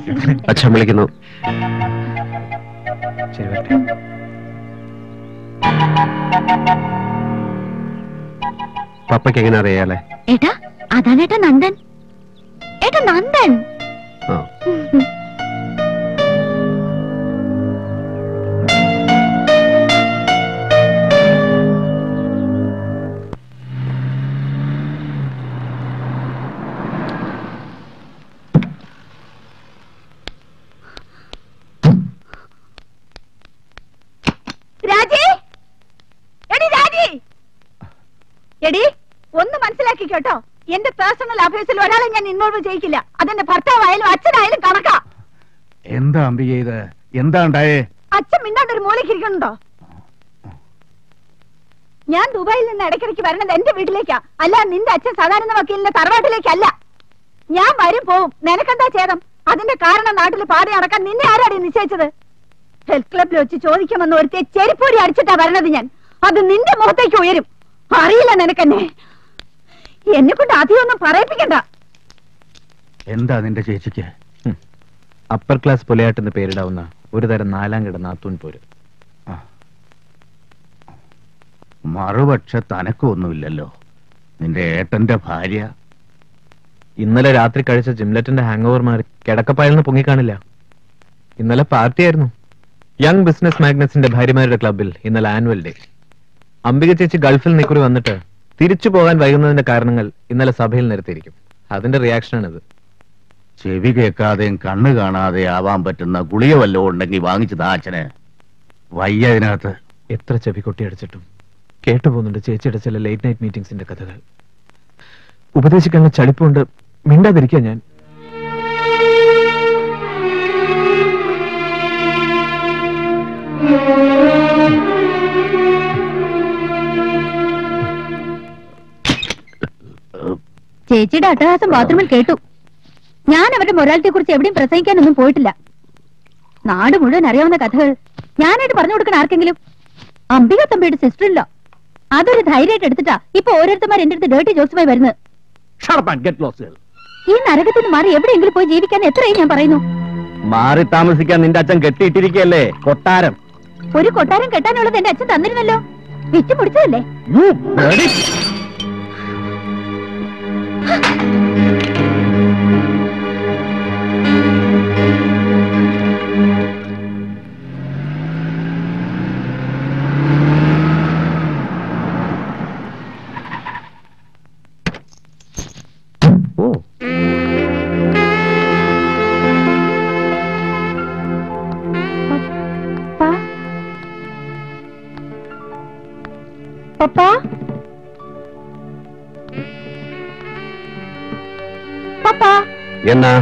അച്ഛൻ വിളിക്കുന്നു ശരി വരട്ടെ പപ്പയ്ക്ക് എങ്ങനെ അറിയാലേ ഏട്ടാ അതാണ് ഏട്ടാ നന്ദൻ ഏട്ടാ നന്ദൻ ആ രാജി എടി രാജി എടി ഒന്ന് മനസ്സിലാക്കി കേട്ടോ എന്റെ പേഴ്സണൽ അഫയേഴ്സിൽ ഒരാളെ ഞാൻ ഇൻവോൾവ് ചെയ്യിക്കില്ല അതെന്റെ ഭർത്താവായാലും അച്ഛനായാലും കണക്കാ എന്താ അംബിക ഇത് എന്താ ഉണ്ടായേ അച്ഛൻ മിണ്ടാണ്ട് ഒരു മൂലയ്ക്ക് ഇരിക്കണുണ്ടോ ഞാൻ ദുബായിൽ നിന്ന് ഇടയ്ക്കിടയ്ക്ക് വരണത് എന്റെ വീട്ടിലേക്കാ അല്ല നിന്റെ അച്ഛൻ സാധാരണ വക്കീലിന്റെ തറവാട്ടിലേക്കല്ല ഞാൻ വരും പോവും നിനക്കെന്താ ഛേദം അതിന്റെ കാരണം നാട്ടിൽ പാടി നടക്കാൻ നിന്നെ ആരാടി നിശ്ചയിച്ചത് ഹെൽത്ത് ക്ലബിൽ വെച്ച് ചോദിക്കാമെന്ന് ഒരുത്തിയെ ചെരിപ്പൂരി അടിച്ചിട്ടാ വരണത് ഞാൻ അത് നിന്റെ മുഖത്തേക്ക് ഉയരും അറിയില്ല നിനക്കെന്നെ എന്നെ കൊണ്ട് അധികമൊന്നും പറയിപ്പിക്കണ്ട എന്താ നിന്റെ ചേച്ചിക്ക് അപ്പർ ക്ലാസ് പുലയാട്ടെന്ന് പേരിടാവുന്ന ഒരു തരം നാലാം കിട നാത്തൂൻ പോര് മറുപക്ഷ തനക്കൊന്നുമില്ലല്ലോ നിന്റെ ഏട്ടന്റെ ഭാര്യ ഇന്നലെ രാത്രി കഴിച്ച ജിംലറ്റിന്റെ ഹാങ് ഓവർ മാറി കിടക്കപ്പായെന്ന് പൊങ്ങിക്കാണില്ല ഇന്നലെ പാർട്ടിയായിരുന്നു യങ് ബിസിനസ് മാഗ്നസിന്റെ ഭാര്യമാരുടെ ക്ലബിൽ ഇന്നലെ ആനുവൽ ഡേ അംബിക ചേച്ചി ഗൾഫിൽ നിക്കുറി വന്നിട്ട് തിരിച്ചു പോകാൻ വൈകുന്നതിന്റെ കാരണങ്ങൾ ഇന്നലെ സഭയിൽ നിരത്തിയിരിക്കും അതിന്റെ റിയാക്ഷനാണിത് ചെവി കേൾക്കാതെയും കണ്ണ് കാണാതെ ആവാൻ പറ്റുന്ന ഗുളിക വല്ലതും ഉണ്ടെങ്കിൽ വാങ്ങിച്ചതാ അച്ഛന് വയ്യ അതിനകത്ത് എത്ര ചെവി കൊട്ടി അടിച്ചിട്ടും കേട്ടുപോകുന്നുണ്ട് ചേച്ചിയുടെ ചില ലേറ്റ് നൈറ്റ് മീറ്റിംഗ്സിന്റെ കഥകൾ ഉപദേശിക്കാനുള്ള ചളിപ്പുണ്ട് മിണ്ടാതിരിക്കുക ഞാൻ ചേച്ചിയുടെ അട്ടഹാസം ബാത്റൂമിൽ കേട്ടു ഞാൻ അവരുടെ മൊറാലിറ്റിയെ കുറിച്ച് എവിടെയും പ്രസംഗിക്കാനൊന്നും പോയിട്ടില്ല നാട് മുഴുവൻ അറിയാവുന്ന കഥകൾ ഞാനായിട്ട് പറഞ്ഞു കൊടുക്കണ ആർക്കെങ്കിലും അംബിക തമ്പിയുടെ സിസ്റ്റർ ഇല്ല അതൊരു ധൈര്യമായിട്ട് എടുത്തിട്ടാ ഇപ്പൊ ഓരോരുത്തന്മാർ എന്റെ അടുത്ത് ഡേട്ടി ജോസുമായി വരുന്നത് ഈ നരകത്തിൽ നിന്ന് മാറി എവിടെയെങ്കിലും പോയി ജീവിക്കാൻ എത്രയും ഞാൻ പറയുന്നു മാറി താമസിക്കാൻ നിന്റെ അച്ഛൻ കെട്ടിയിട്ടിരിക്കല്ലേ കൊട്ടാരം ഒരു കൊട്ടാരം കെട്ടാനുള്ളത് എന്റെ അച്ഛൻ തന്നിരുന്നല്ലോ വിറ്റ് പിടിച്ചതല്ലേ ഓ പപ്പാ പപ്പാ എന്നാ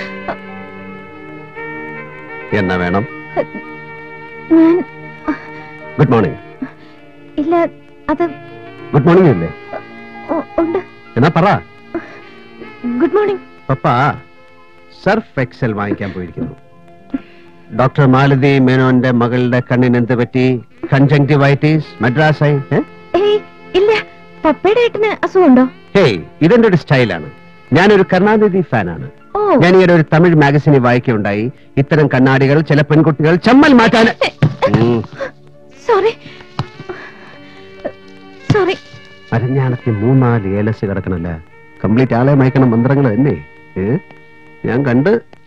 എന്നാ വേണം ഞാൻ ഗുഡ് മോർണിംഗ് ഇല്ല അത് ഗുഡ് മോർണിംഗ് അല്ലേ ഉ- ഉണ്ട് എന്നാ പറ ഗുഡ് മോർണിംഗ് പപ്പ സർഫ് എക്സൽ വാങ്ങിക്കാൻ പോയിരിക്കുന്നു ഡോക്ടർ മാലതി മേനോന്റെ മകളുടെ കണ്ണിന് എന്ത് പറ്റി കൺജങ്ടിവൈറ്റിസ് മദ്രാസായി ഏ? ഏയ് ഇല്ല പപ്പയുടെ ഏട്ടന് അസുഖമുണ്ടോ ഹേയ് ഇതെന്റെ ഒരു സ്റ്റൈലാണ് ഞാനൊരു കരുണാനിധി ഫാനാണ് ഓ ഞാൻ ഈയിടെ ഒരു തമിഴ് മാഗസിനിൽ വായിക്കുകയുണ്ടായി ഇത്തരം കണ്ണാടികൾ ചില പെൺകുട്ടികൾ ചമ്മൽ മാറ്റാൻ ഉം. സോറി സോറി അരഞ്ഞാണത്തി മൂന്നാല് ഏലസ് കിടക്കണല്ല കംപ്ലീറ്റ് ആളെ മയക്കണം മന്ത്രങ്ങൾ തന്നെ ഏ? ഞാൻ കണ്ട്